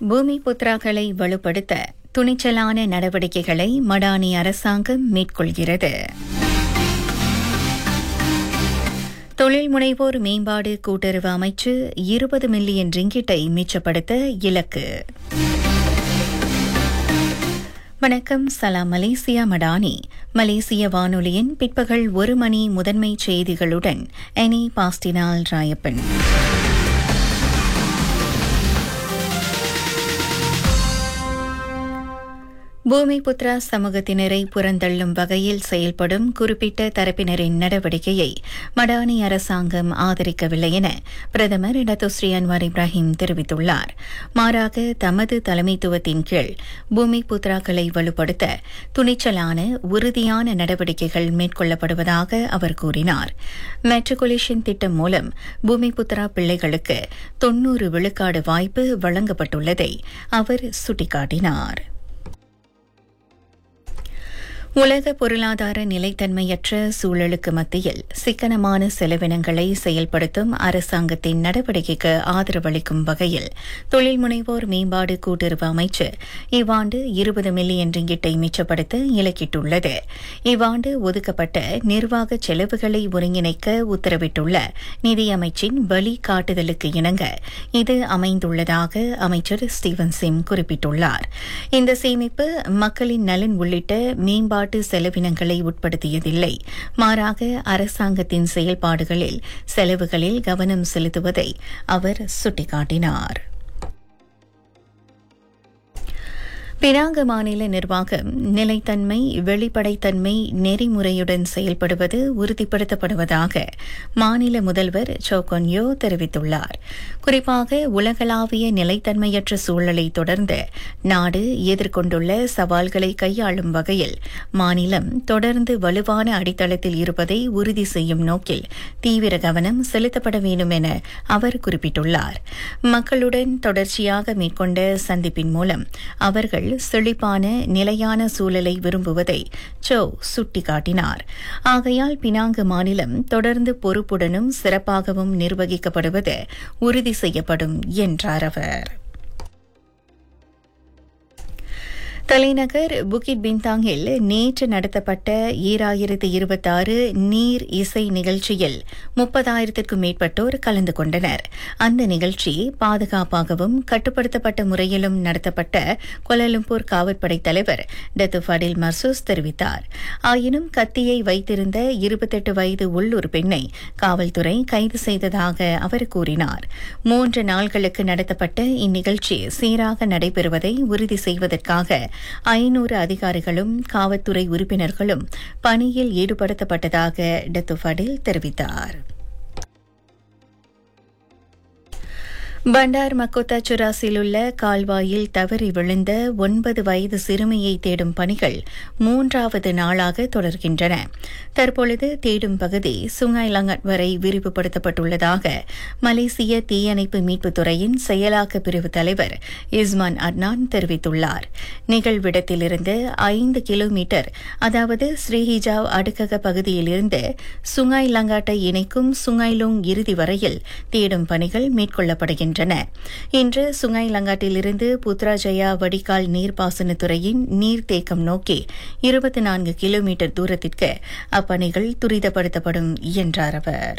பூமி புத்ராக்களை வலுப்படுத்த துணிச்சலான நடவடிக்கைகளை மடானி அரசாங்கம் மேற்கொள்கிறது தொழில் முனைவோர் மேம்பாடு கூட்டுறவு அமைச்சு இருபது மில்லியன் ரிங்கிட்டை மிச்சப்படுத்த இலக்கு வணக்கம் சலாம் மலேசியா மடானி மலேசிய வானொலியின் பிற்பகல் ஒரு மணி முதன்மை செய்திகளுடன் எனி பாஸ்டினால் ராயப்பன் பூமி புத்ரா சமூகத்தினரை புறந்தள்ளும் வகையில் செயல்படும் குறிப்பிட்ட தரப்பினரின் நடவடிக்கையை மடானி அரசாங்கம் ஆதரிக்கவில்லை என பிரதமர் டத்துஸ்ரீ அன்வார் இப்ராஹிம் தெரிவித்துள்ளார் மாறாக தமது தலைமைத்துவத்தின் கீழ் பூமி புத்ராக்களை வலுப்படுத்த துணிச்சலான உறுதியான நடவடிக்கைகள் மேற்கொள்ளப்படுவதாக அவர் கூறினார் மெட்ரிகுலேஷன் திட்டம் மூலம் பூமி புத்ரா பிள்ளைகளுக்கு தொன்னூறு விழுக்காடு வாய்ப்பு வழங்கப்பட்டுள்ளதை அவர் சுட்டிக்காட்டினார் உலக பொருளாதார நிலைத்தன்மையற்ற சூழலுக்கு மத்தியில் சிக்கனமான செலவினங்களை செயல்படுத்தும் அரசாங்கத்தின் நடவடிக்கைக்கு ஆதரவளிக்கும் வகையில் தொழில் முனைவோர் மேம்பாடு கூட்டுறவு அமைச்சு இவ்வாண்டு இருபது மில்லியன் ரிங்கிட்டை மிச்சப்படுத்த இலக்கிட்டுள்ளது இவ்வாண்டு ஒதுக்கப்பட்ட நிர்வாக செலவுகளை ஒருங்கிணைக்க உத்தரவிட்டுள்ள நிதியமைச்சின் வழிகாட்டுதலுக்கு இணங்க இது அமைந்துள்ளதாக அமைச்சர் ஸ்டீவன் சிம் குறிப்பிட்டுள்ளார் இந்த சேமிப்பு மக்களின் நலன் உள்ளிட்ட மேம்பாடு மேம்பாட்டு செலவினங்களை உட்படுத்தியதில்லை மாறாக அரசாங்கத்தின் செயல்பாடுகளில் செலவுகளில் கவனம் செலுத்துவதை அவர் சுட்டிக்காட்டினார் பினாங்கு மாநில நிர்வாகம் நிலைத்தன்மை வெளிப்படைத்தன்மை நெறிமுறையுடன் செயல்படுவது உறுதிப்படுத்தப்படுவதாக மாநில முதல்வர் சோகொன்யோ தெரிவித்துள்ளார் குறிப்பாக உலகளாவிய நிலைத்தன்மையற்ற சூழலை தொடர்ந்து நாடு எதிர்கொண்டுள்ள சவால்களை கையாளும் வகையில் மாநிலம் தொடர்ந்து வலுவான அடித்தளத்தில் இருப்பதை உறுதி செய்யும் நோக்கில் தீவிர கவனம் செலுத்தப்பட வேண்டும் என அவர் குறிப்பிட்டுள்ளார் மக்களுடன் தொடர்ச்சியாக மேற்கொண்ட சந்திப்பின் மூலம் அவர்கள் செழிப்பான நிலையான சூழலை விரும்புவதை சோ சுட்டிக்காட்டினார் ஆகையால் பினாங்கு மாநிலம் தொடர்ந்து பொறுப்புடனும் சிறப்பாகவும் நிர்வகிக்கப்படுவது உறுதி செய்யப்படும் என்றார் அவர் தலைநகர் புகிட் பின்தாங்கில் நேற்று நடத்தப்பட்ட ஈராயிரத்து இருபத்தாறு நீர் இசை நிகழ்ச்சியில் முப்பதாயிரத்திற்கும் மேற்பட்டோர் கலந்து கொண்டனர் அந்த நிகழ்ச்சி பாதுகாப்பாகவும் கட்டுப்படுத்தப்பட்ட முறையிலும் நடத்தப்பட்ட கொலலும்பூர் காவற்படை தலைவர் டத்து ஃபடில் மர்சூஸ் தெரிவித்தார் ஆயினும் கத்தியை வைத்திருந்த இருபத்தெட்டு வயது உள்ளூர் பெண்ணை காவல்துறை கைது செய்ததாக அவர் கூறினார் மூன்று நாள்களுக்கு நடத்தப்பட்ட இந்நிகழ்ச்சி சீராக நடைபெறுவதை உறுதி செய்வதற்காக ஐநூறு அதிகாரிகளும் காவல்துறை உறுப்பினர்களும் பணியில் ஈடுபடுத்தப்பட்டதாக டத்து ஃபடில் தெரிவித்தார் பண்டார் மக்கோத்தா சுராசில் உள்ள கால்வாயில் தவறி விழுந்த ஒன்பது வயது சிறுமியை தேடும் பணிகள் மூன்றாவது நாளாக தொடர்கின்றன தற்பொழுது தேடும் பகுதி சுங்காய் லங்கட் வரை விரிவுபடுத்தப்பட்டுள்ளதாக மலேசிய தீயணைப்பு மீட்புத் துறையின் செயலாக்க பிரிவு தலைவர் இஸ்மான் அட்னான் தெரிவித்துள்ளார் நிகழ்விடத்திலிருந்து ஐந்து கிலோமீட்டர் அதாவது ஸ்ரீஹிஜாவ் அடுக்கக பகுதியிலிருந்து சுங்காய் லங்காட்டை இணைக்கும் சுங்காய்லோங் இறுதி வரையில் தேடும் பணிகள் மேற்கொள்ளப்படுகின்றன இன்று சுங்காய் லங்காட்டிலிருந்து புத்ராஜயா வடிகால் நீர்ப்பாசனத்துறையின் நீர்த்தேக்கம் நோக்கி இருபத்தி நான்கு கிலோமீட்டர் தூரத்திற்கு அப்பணிகள் துரிதப்படுத்தப்படும் என்றார் அவர்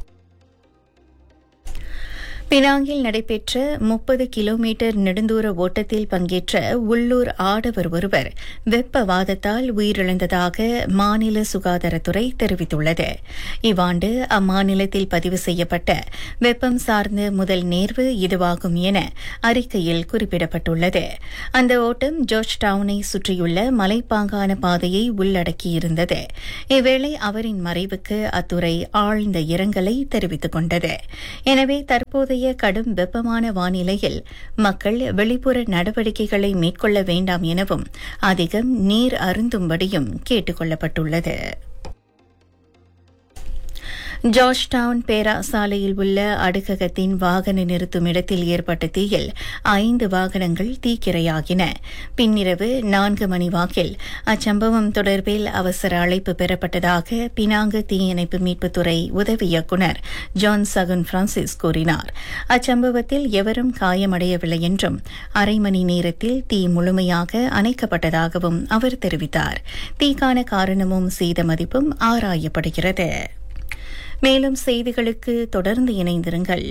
பினாங்கில் நடைபெற்ற முப்பது கிலோமீட்டர் நெடுந்தூர ஓட்டத்தில் பங்கேற்ற உள்ளூர் ஆடவர் ஒருவர் வெப்பவாதத்தால் உயிரிழந்ததாக மாநில சுகாதாரத்துறை தெரிவித்துள்ளது இவ்வாண்டு அம்மாநிலத்தில் பதிவு செய்யப்பட்ட வெப்பம் சார்ந்த முதல் நேர்வு இதுவாகும் என அறிக்கையில் குறிப்பிடப்பட்டுள்ளது அந்த ஓட்டம் ஜார்ஜ் டவுனை சுற்றியுள்ள மலைப்பாங்கான பாதையை உள்ளடக்கியிருந்தது இவ்வேளை அவரின் மறைவுக்கு அத்துறை ஆழ்ந்த இரங்கலை தெரிவித்துக் கொண்டது எனவே தற்போதைய தற்போதைய கடும் வெப்பமான வானிலையில் மக்கள் வெளிப்புற நடவடிக்கைகளை மேற்கொள்ள வேண்டாம் எனவும் அதிகம் நீர் அருந்தும்படியும் கேட்டுக் கொள்ளப்பட்டுள்ளது ஜார்ஜ் டவுன் பேரா சாலையில் உள்ள அடுக்ககத்தின் வாகன நிறுத்தும் இடத்தில் ஏற்பட்ட தீயில் ஐந்து வாகனங்கள் தீக்கிரையாகின பின்னிரவு நான்கு மணி வாக்கில் அச்சம்பவம் தொடர்பில் அவசர அழைப்பு பெறப்பட்டதாக பினாங்கு தீயணைப்பு மீட்புத்துறை உதவி இயக்குநர் ஜான் சகுன் பிரான்சிஸ் கூறினார் அச்சம்பவத்தில் எவரும் காயமடையவில்லை என்றும் அரை மணி நேரத்தில் தீ முழுமையாக அணைக்கப்பட்டதாகவும் அவர் தெரிவித்தார் தீக்கான காரணமும் சேத மதிப்பும் ஆராயப்படுகிறது மேலும் செய்திகளுக்கு தொடர்ந்து இணைந்திருங்கள்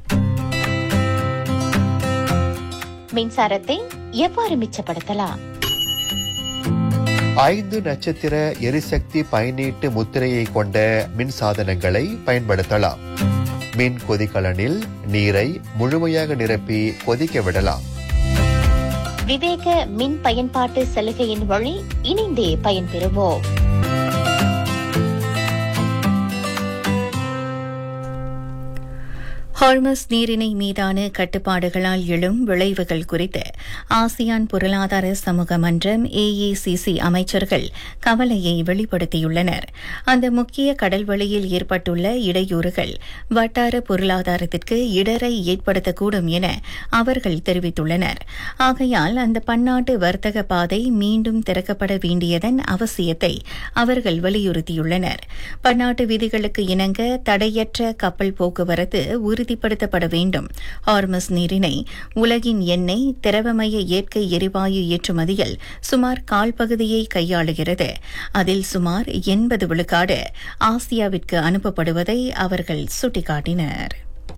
மின்சாரத்தை எவ்வாறு மிச்சப்படுத்தலாம் ஐந்து நட்சத்திர எரிசக்தி பயனீட்டு முத்திரையை கொண்ட மின் சாதனங்களை பயன்படுத்தலாம் மின் கொதிகலனில் நீரை முழுமையாக நிரப்பி கொதிக்க விடலாம் விவேக மின் பயன்பாட்டு சலுகையின் வழி இணைந்தே பயன்பெறுவோம் ஹார்மஸ் நீரிணை மீதான கட்டுப்பாடுகளால் எழும் விளைவுகள் குறித்து ஆசியான் பொருளாதார சமூக மன்றம் ஏஏசிசி அமைச்சர்கள் கவலையை வெளிப்படுத்தியுள்ளனர் அந்த முக்கிய கடல்வழியில் ஏற்பட்டுள்ள இடையூறுகள் வட்டார பொருளாதாரத்திற்கு இடரை ஏற்படுத்தக்கூடும் என அவர்கள் தெரிவித்துள்ளனர் ஆகையால் அந்த பன்னாட்டு வர்த்தக பாதை மீண்டும் திறக்கப்பட வேண்டியதன் அவசியத்தை அவர்கள் வலியுறுத்தியுள்ளனர் பன்னாட்டு விதிகளுக்கு இணங்க தடையற்ற கப்பல் போக்குவரத்து உறுதிப்படுத்தப்பட வேண்டும் ஹார்மஸ் நீரிணை உலகின் எண்ணெய் திரவமய இயற்கை எரிவாயு ஏற்றுமதியில் சுமார் கால் பகுதியை கையாளுகிறது அதில் சுமார் எண்பது விழுக்காடு ஆசியாவிற்கு அனுப்பப்படுவதை அவர்கள் சுட்டிக்காட்டினர்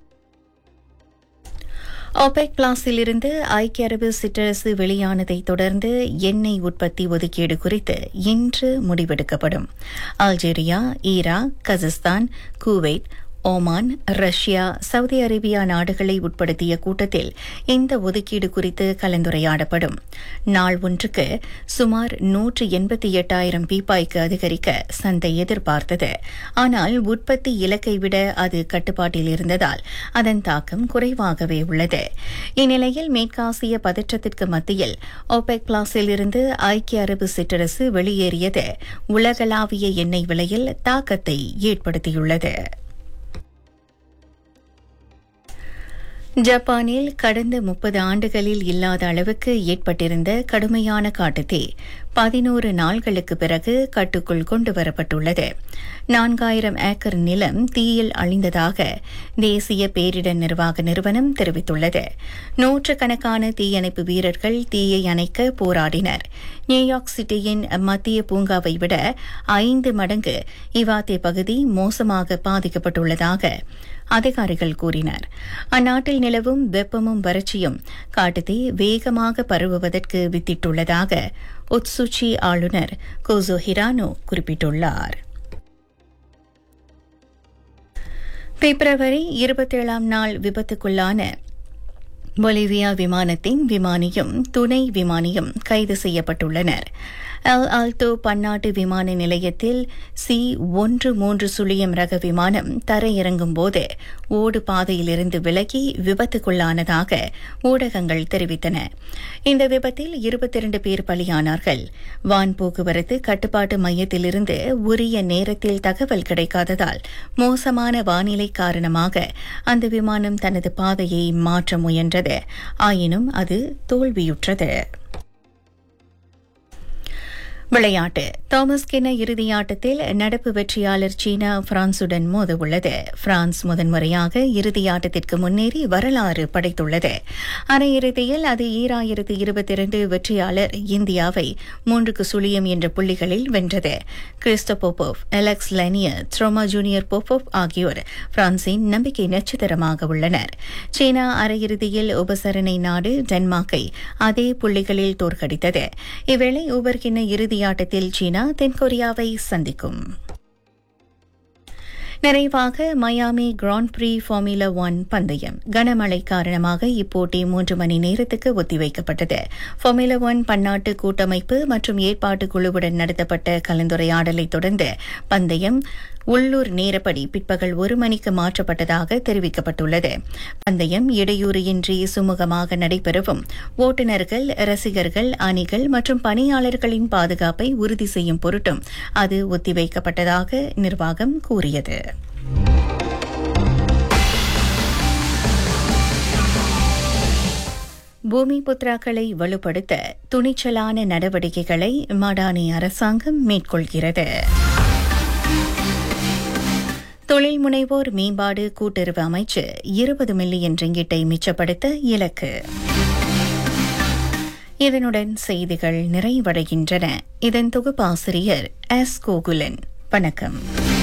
ஒபெக் பிளாஸிலிருந்து ஐக்கிய அரபு சிற்றரசு வெளியானதை தொடர்ந்து எண்ணெய் உற்பத்தி ஒதுக்கீடு குறித்து இன்று முடிவெடுக்கப்படும் Algeria Iraq Kazakhstan Kuwait Oman Russia Saudi Arabia நாடுகளை உட்படுத்திய கூட்டத்தில் இந்த ஒதுக்கீடு குறித்து கலந்துரையாடப்படும் நாள் ஒன்றுக்கு சுமார் நூற்று எண்பத்தி எட்டாயிரம் பீப்பாய்க்கு அதிகரிக்க சந்தை எதிர்பார்த்தது ஆனால் உற்பத்தி இலக்கை விட அது கட்டுப்பாட்டில் இருந்ததால் அதன் தாக்கம் குறைவாகவே உள்ளது இந்நிலையில் மேற்காசிய பதற்றத்திற்கு மத்தியில் ஒபெக் பிளாஸில் இருந்து ஐக்கிய அரபு சிற்றரசு வெளியேறியது உலகளாவிய எண்ணெய் விலையில் தாக்கத்தை ஏற்படுத்தியுள்ளது ஜப்பானில் கடந்த முப்பது ஆண்டுகளில் இல்லாத அளவுக்கு ஏற்பட்டிருந்த கடுமையான காட்டுத்தீ பதினோரு நாள்களுக்கு பிறகு கட்டுக்குள் கொண்டு வரப்பட்டுள்ளது நான்காயிரம் ஏக்கர் நிலம் தீயில் அழிந்ததாக தேசிய பேரிடர் நிர்வாக நிறுவனம் தெரிவித்துள்ளது நூற்றுக்கணக்கான தீயணைப்பு வீரர்கள் தீயை அணைக்க போராடினர் நியூயார்க் சிட்டியின் மத்திய பூங்காவை விட ஐந்து மடங்கு இவாத்தே பகுதி மோசமாக பாதிக்கப்பட்டுள்ளதாக அதிகாரிகள் கூறினர் அந்நாட்டில் நிலவும் வெப்பமும் வறட்சியும் காட்டுத்தீ வேகமாக பரவுவதற்கு வித்திட்டுள்ளதாக ஒட்சுச்சி ஆளுநர் கோசோ ஹிரானோ குறிப்பிட்டுள்ளார் பிப்ரவரி இருபத்தேழாம் நாள் விபத்துக்குள்ளான பொலிவியா விமானத்தின் விமானியும் துணை விமானியும் கைது செய்யப்பட்டுள்ளனர் எல் ஆல்டோ பன்னாட்டு விமான நிலையத்தில் சி ஒன்று மூன்று சுழியம் ரக விமானம் தரையிறங்கும் போது ஓடு பாதையிலிருந்து விலகி விபத்துக்குள்ளானதாக ஊடகங்கள் தெரிவித்தன இந்த விபத்தில் இருபத்தி இரண்டு பேர் பலியானார்கள் வான் போக்குவரத்து கட்டுப்பாட்டு மையத்திலிருந்து உரிய நேரத்தில் தகவல் கிடைக்காததால் மோசமான வானிலை காரணமாக அந்த விமானம் தனது பாதையை மாற்ற முயன்றது ஆயினும் அது தோல்வியுற்றது விளையாட்டு தாமஸ் கின இறுதியாட்டத்தில் நடப்பு வெற்றியாளர் சீனா பிரான்சுடன் மோதவுள்ளது பிரான்ஸ் முதன்முறையாக இறுதியாட்டத்திற்கு முன்னேறி வரலாறு படைத்துள்ளது அரையிறுதியில் அது ஈராயிரத்து இருபத்தி இரண்டு வெற்றியாளர் இந்தியாவை மூன்றுக்கு சுழியம் என்ற புள்ளிகளில் வென்றது Hristo Popov Alex Lenier Troma junior Popov ஆகியோர் பிரான்சின் நம்பிக்கை நட்சத்திரமாக உள்ளனர் சீனா அரையிறுதியில் உபசரணை நாடு டென்மார்க்கை அதே புள்ளிகளில் தோற்கடித்தது இவ்வேளை உபர்கின இறுதி இறுதியாட்டத்தில் சீனா தென்கொரியாவை சந்திக்கும் நிறைவாக Miami Grand Prix Formula One பந்தயம் கனமழை காரணமாக இப்போட்டி மூன்று மணி நேரத்துக்கு ஒத்திவைக்கப்பட்டது ஃபார்முலா ஒன் பன்னாட்டு கூட்டமைப்பு மற்றும் ஏற்பாட்டு குழுவுடன் நடத்தப்பட்ட கலந்துரையாடலை தொடர்ந்து பந்தயம் உள்ளூர் நேரப்படி பிற்பகல் ஒரு மணிக்கு மாற்றப்பட்டதாக தெரிவிக்கப்பட்டுள்ளது பந்தயம் இடையூறு இன்றி சுமூகமாக நடைபெறவும் ஓட்டுநர்கள் ரசிகர்கள் அணிகள் மற்றும் பணியாளர்களின் பாதுகாப்பை உறுதி செய்யும் பொருட்டும் அது ஒத்திவைக்கப்பட்டதாக நிர்வாகம் கூறியது பூமி புத்ராக்களை வலுப்படுத்த துணிச்சலான நடவடிக்கைகளை மடானி அரசாங்கம் மேற்கொள்கிறது தொழில் முனைவோர் மேம்பாடு கூட்டுறவு அமைச்சு இருபது மில்லியன் ரிங்கிட்டை மிச்சப்படுத்த இலக்கு இதனுடன் செய்திகள் நிறைவடைகின்றன இதன் தொகுப்பாசிரியர் எஸ் கோகுலன் வணக்கம்